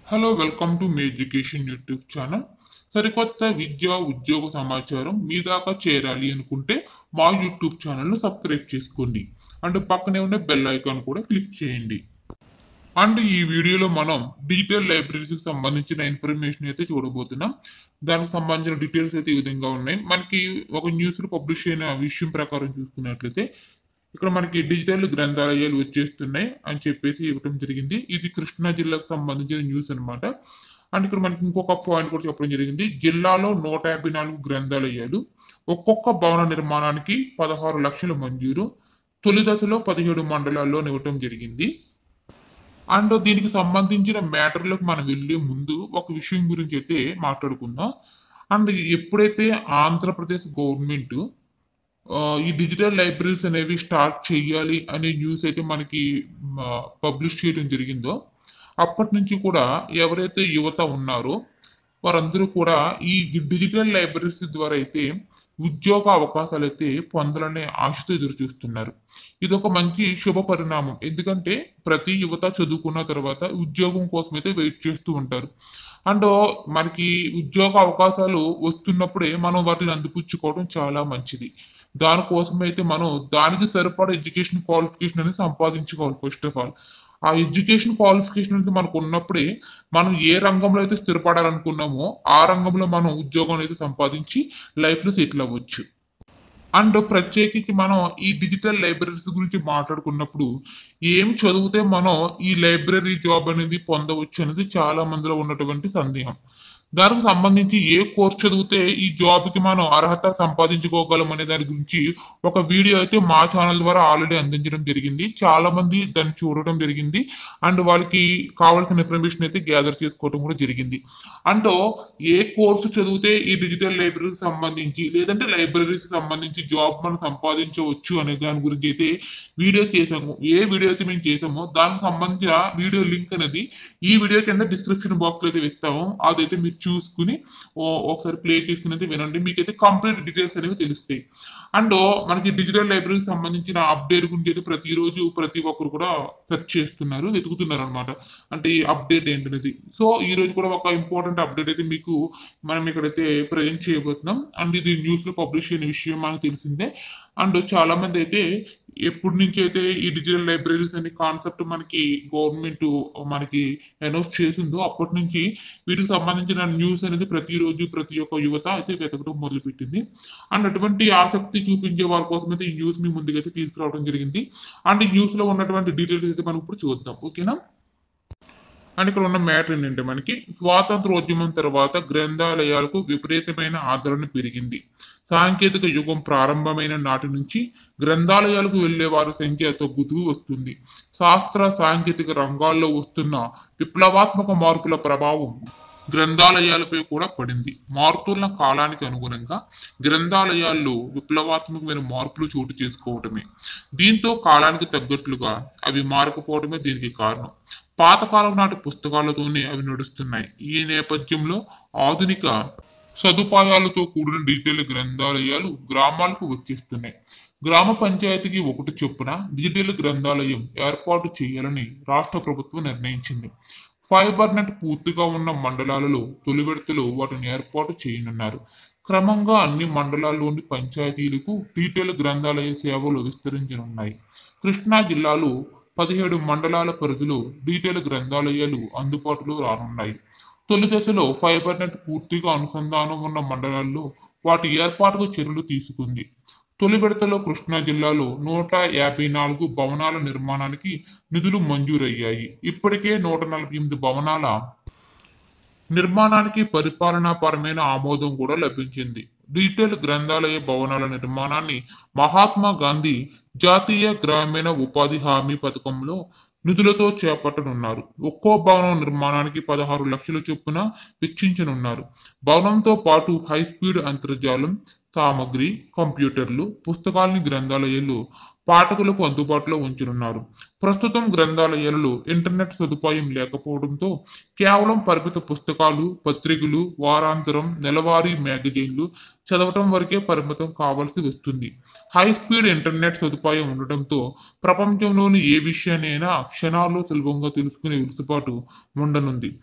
hello welcome to మీ education YouTube channel సరికొత్త విద్య ఉద్యోగ సమాచారం మీ దాకా చేరాలి అనుకుంటే మా యూట్యూబ్ ఛానల్ను సబ్స్క్రైబ్ చేసుకోండి అండ్ పక్కనే ఉన్న బెల్ ఐకాన్ కూడా క్లిక్ చేయండి అండ్ ఈ వీడియోలో మనం డిజిటల్ లైబ్రరీస్కి సంబంధించిన ఇన్ఫర్మేషన్ అయితే చూడబోతున్నాం దానికి సంబంధించిన డీటెయిల్స్ అయితే ఈ విధంగా ఉన్నాయి మనకి ఒక న్యూస్లో పబ్లిష్ అయిన విషయం ప్రకారం చూసుకున్నట్లయితే ఇక్కడ మనకి డిజిటల్ గ్రంథాలయాలు వచ్చేస్తున్నాయి అని చెప్పేసి ఇవ్వడం జరిగింది ఇది కృష్ణా జిల్లాకు సంబంధించిన న్యూస్ అన్నమాట అండ్ ఇక్కడ మనకి ఇంకొక పాయింట్ కూడా చెప్పడం జరిగింది జిల్లాలో నూట యాభై నాలుగు గ్రంథాలయాలు ఒక్కొక్క భవన నిర్మాణానికి పదహారు లక్షల మంజూరు తొలి దశలో పదిహేడు మండలాల్లో ఇవ్వటం జరిగింది అండ్ దీనికి సంబంధించిన మ్యాటర్లకు మనం వెళ్ళే ముందు ఒక విషయం గురించి అయితే మాట్లాడుకుందాం అండ్ ఎప్పుడైతే ఆంధ్రప్రదేశ్ గవర్నమెంట్ ఆ, ఈ డిజిటల్ లైబ్రరీస్ అనేవి స్టార్ట్ చేయాలి అనే న్యూస్ అయితే మనకి పబ్లిష్ చేయడం జరిగిందో అప్పటి నుంచి కూడా ఎవరైతే యువత ఉన్నారో వారందరూ కూడా ఈ డిజిటల్ లైబ్రరీస్ ద్వారా అయితే ఉద్యోగ అవకాశాలు అయితే పొందాలనే ఆశతో ఎదురు చూస్తున్నారు ఇది ఒక మంచి శుభ పరిణామం ఎందుకంటే ప్రతి యువత చదువుకున్న తర్వాత ఉద్యోగం కోసం అయితే వెయిట్ చేస్తూ ఉంటారు అండ్ మనకి ఉద్యోగ అవకాశాలు వస్తున్నప్పుడే మనం వాటిని అందిపుచ్చుకోవడం చాలా మంచిది దానికోసం అయితే మనం దానికి సరిపడా ఎడ్యుకేషన్ క్వాలిఫికేషన్ అనేది సంపాదించుకోవాలి ఫస్ట్ ఆఫ్ ఆల్ ఆ ఎడ్యుకేషన్ క్వాలిఫికేషన్ అనేది మనకు ఉన్నప్పుడే మనం ఏ రంగంలో అయితే స్థిరపడాలనుకున్నామో ఆ రంగంలో మనం ఉద్యోగం అనేది సంపాదించి లైఫ్లో సెటిల్ అవ్వచ్చు అండ్ ప్రత్యేకించి మనం ఈ డిజిటల్ లైబ్రరీస్ గురించి మాట్లాడుకున్నప్పుడు ఏం చదివితే మనం ఈ లైబ్రరీ జాబ్ అనేది పొందవచ్చు అనేది చాలా మందిలో ఉన్నటువంటి సందేహం దానికి సంబంధించి ఏ కోర్స్ చదివితే ఈ జాబ్కి మనం అర్హత సంపాదించుకోగలం అనే దాని గురించి ఒక వీడియో అయితే మా ఛానల్ ద్వారా ఆల్రెడీ అందించడం జరిగింది చాలా మంది దాన్ని చూడటం జరిగింది అండ్ వాళ్ళకి కావాల్సిన ఇన్ఫర్మేషన్ అయితే గ్యాదర్ చేసుకోవడం కూడా జరిగింది అండ్ ఏ కోర్సు చదివితే ఈ డిజిటల్ లైబ్రరీకి సంబంధించి లేదంటే లైబ్రరీకి సంబంధించి జాబ్ మనం సంపాదించవచ్చు అనే దాని గురించి అయితే వీడియో చేసాము ఏ వీడియో అయితే మేము చేసామో దానికి సంబంధించిన వీడియో లింక్ అనేది ఈ వీడియో కింద డిస్క్రిప్షన్ బాక్స్ లో అయితే ఇస్తాము అదైతే మీరు చూసుకుని ఓ- ఒకసారి ప్లే చేసుకుని అయితే వినండి మీకైతే కంప్లీట్ డీటెయిల్స్ అనేవి తెలుస్తాయి అండ్ మనకి డిజిటల్ లైబ్రరీకి సంబంధించిన అప్డేట్ గురించి అయితే ప్రతిరోజు ప్రతి ఒక్కరు కూడా సెర్చ్ చేస్తున్నారు వెతుకుతున్నారు అనమాట అంటే ఈ అప్డేట్ ఏంటనేది సో ఈ రోజు కూడా ఒక ఇంపార్టెంట్ అప్డేట్ అయితే మీకు మనం ఇక్కడైతే ప్రజెంట్ చేయబోతున్నాం అండ్ ఇది న్యూస్ లో పబ్లిష్ అయిన విషయం మనకు తెలిసిందే అండ్ చాలా మంది అయితే ఎప్పటి నుంచి అయితే ఈ డిజిటల్ లైబ్రరీస్ అనే కాన్సెప్ట్ మనకి గవర్నమెంట్ మనకి అనౌన్స్ చేసిందో అప్పటి నుంచి వీటికి సంబంధించిన న్యూస్ అనేది ప్రతిరోజు ప్రతి ఒక్క యువత అయితే వెతకడం మొదలుపెట్టింది అండ్ అటువంటి ఆసక్తి చూపించే వారి కోసం అయితే ఈ న్యూస్ మీ ముందుకైతే తీసుకురావడం జరిగింది అండ్ ఈ న్యూస్ లో ఉన్నటువంటి డీటెయిల్స్ అయితే మనం ఇప్పుడు చూద్దాం ఓకేనా అండ్ ఇక్కడ ఉన్న మ్యాటర్ ఏంటంటే మనకి స్వాతంత్రోద్యమం తర్వాత గ్రంథాలయాలకు విపరీతమైన ఆదరణ పెరిగింది సాంకేతిక యుగం ప్రారంభమైన నాటి నుంచి గ్రంథాలయాలకు వెళ్లే వారి సంఖ్య తగ్గుతూ వస్తుంది శాస్త్ర సాంకేతిక రంగాల్లో వస్తున్న విప్లవాత్మక మార్పుల ప్రభావం గ్రంథాలయాలపై కూడా పడింది మారుతున్న కాలానికి అనుగుణంగా గ్రంథాలయాల్లో విప్లవాత్మకమైన మార్పులు చోటు చేసుకోవటమే దీంతో కాలానికి తగ్గట్లుగా అవి మారకపోవడమే దీనికి కారణం పాతకాలం నాటి పుస్తకాలతోనే అవి నడుస్తున్నాయి ఈ నేపథ్యంలో ఆధునిక సదుపాయాలతో కూడిన డిజిటల్ గ్రంథాలయాలు గ్రామాలకు వచ్చేస్తున్నాయి గ్రామ పంచాయతీకి ఒకటి చొప్పున డిజిటల్ గ్రంథాలయం ఏర్పాటు చేయాలని రాష్ట్ర ప్రభుత్వం నిర్ణయించింది ఫైబర్ నెట్ పూర్తిగా ఉన్న మండలాలలో తొలి విడతలో వాటిని ఏర్పాటు చేయనున్నారు క్రమంగా అన్ని మండలాల్లోని పంచాయతీలకు డిజిటల్ గ్రంథాలయ సేవలు విస్తరించనున్నాయి కృష్ణా జిల్లాలో పదిహేడు మండలాల పరిధిలో డిజిటల్ గ్రంథాలయాలు అందుబాటులో రానున్నాయి తొలి దశలో ఫైబర్ నెట్ పూర్తిగా అనుసంధానం ఉన్న మండలాల్లో వాటి ఏర్పాటుకు చర్యలు తీసుకుంది తొలి విడతలో కృష్ణా జిల్లాలో నూట యాభై నాలుగు భవనాల నిర్మాణానికి నిధులు మంజూరయ్యాయి ఇప్పటికే నూట నలభై ఎనిమిది భవనాల నిర్మాణానికి పరిపాలనాపరమైన ఆమోదం కూడా లభించింది డిజిటల్ గ్రంథాలయ భవనాల నిర్మాణాన్ని మహాత్మా గాంధీ జాతీయ గ్రామీణ ఉపాధి హామీ పథకంలో నిధులతో చేపట్టనున్నారు ఒక్కో భవనం నిర్మాణానికి పదహారు లక్షల చొప్పున వెచ్చించనున్నారు భవనంతో పాటు హై స్పీడ్ అంతర్జాలం సామగ్రి కంప్యూటర్లు పుస్తకాలని గ్రంథాలయాలు పాఠకులకు అందుబాటులో ఉంచనున్నారు ప్రస్తుతం గ్రంథాలయాలలో ఇంటర్నెట్ సదుపాయం లేకపోవడంతో కేవలం పరిమిత పుస్తకాలు పత్రికలు వారాంతరం నెలవారీ మ్యాగజైన్లు చదవటం వరకే పరిమితం కావాల్సి వస్తుంది హై స్పీడ్ ఇంటర్నెట్ సదుపాయం ఉండటంతో ప్రపంచంలోని ఏ విషయాన్నైనా క్షణాల్లో సులభంగా తెలుసుకునే వెసులుబాటు ఉండనుంది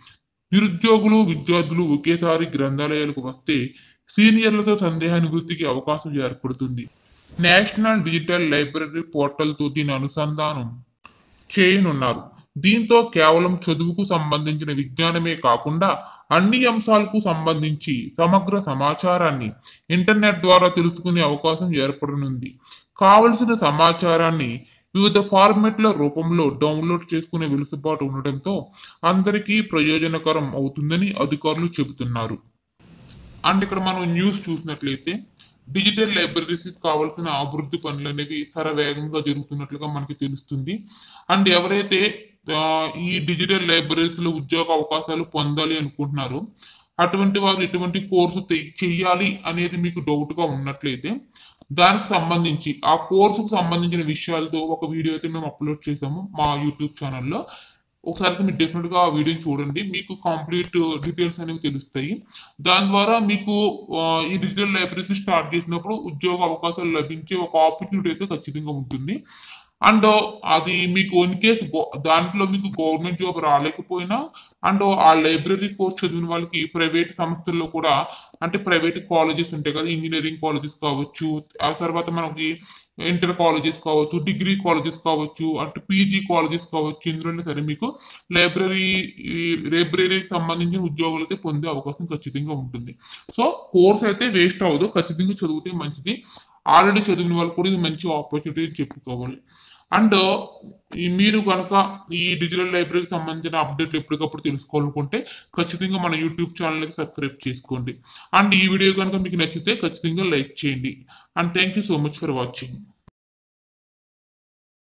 నిరుద్యోగులు విద్యార్థులు ఒకేసారి గ్రంథాలయాలకు వస్తే సీనియర్లతో సందేహ నివృత్తికి అవకాశం ఏర్పడుతుంది నేషనల్ డిజిటల్ లైబ్రరీ పోర్టల్తో దీని అనుసంధానం చేయనున్నారు దీంతో కేవలం చదువుకు సంబంధించిన విజ్ఞానమే కాకుండా అన్ని అంశాలకు సంబంధించి సమగ్ర సమాచారాన్ని ఇంటర్నెట్ ద్వారా తెలుసుకునే అవకాశం ఏర్పడనుంది కావలసిన సమాచారాన్ని వివిధ ఫార్మెట్ల రూపంలో డౌన్లోడ్ చేసుకునే వెసులుబాటు ఉండటంతో అందరికీ ప్రయోజనకరం అవుతుందని అధికారులు చెబుతున్నారు అండ్ ఇక్కడ మనం న్యూస్ చూసినట్లయితే డిజిటల్ లైబ్రరీస్ కావాల్సిన అభివృద్ధి పనులు అనేవి శరవేగంగా జరుగుతున్నట్లుగా మనకి తెలుస్తుంది అండ్ ఎవరైతే ఆ, ఈ డిజిటల్ లైబ్రరీస్ లో ఉద్యోగ అవకాశాలు పొందాలి అనుకుంటున్నారో అటువంటి వారు ఎటువంటి కోర్సు తె- చెయ్యాలి అనేది మీకు డౌట్ గా ఉన్నట్లయితే దానికి సంబంధించి ఆ కోర్సుకు సంబంధించిన విషయాలతో ఒక వీడియో అయితే మేము అప్లోడ్ చేసాము మా యూట్యూబ్ ఛానల్లో ఒకసారి అయితే మీరు డెఫినెట్ గా ఆ వీడియోని చూడండి మీకు కంప్లీట్ డీటెయిల్స్ అనేవి తెలుస్తాయి దాని ద్వారా మీకు ఆ, ఈ డిజిటల్ లైబ్రరీస్ స్టార్ట్ చేసినప్పుడు ఉద్యోగ అవకాశాలు లభించే ఒక ఆపర్చునిటీ అయితే ఖచ్చితంగా ఉంటుంది అండ్ అది మీకు ఇన్ కేస్ దాంట్లో మీకు గవర్నమెంట్ జాబ్ రాలేకపోయినా అండ్ ఆ లైబ్రరీ కోర్స్ చదివిన వాళ్ళకి ప్రైవేట్ సంస్థల్లో కూడా అంటే ప్రైవేట్ కాలేజెస్ ఉంటాయి కదా ఇంజనీరింగ్ కాలేజెస్ కావచ్చు ఆ తర్వాత మనకి ఇంటర్ కాలేజెస్ కావచ్చు డిగ్రీ కాలేజెస్ కావచ్చు అంటే పీజీ కాలేజెస్ కావచ్చు ఇందులోనే సరే మీకు లైబ్రరీ లైబ్రరీకి సంబంధించిన ఉద్యోగాలు అయితే పొందే అవకాశం ఖచ్చితంగా ఉంటుంది సో కోర్స్ అయితే వేస్ట్ అవ్వదు ఖచ్చితంగా చదివితే మంచిది ఆల్రెడీ చదివిన వాళ్ళు కూడా ఇది మంచి ఆపర్చునిటీ అని చెప్పుకోవాలి అండ్ ఈ మీరు కనుక ఈ డిజిటల్ లైబ్రరీకి సంబంధించిన అప్డేట్లు ఎప్పటికప్పుడు తెలుసుకోవాలనుకుంటే ఖచ్చితంగా మన యూట్యూబ్ ఛానల్కి సబ్స్క్రైబ్ చేసుకోండి అండ్ ఈ వీడియో కనుక మీకు నచ్చితే ఖచ్చితంగా లైక్ చేయండి and thank you so much for watching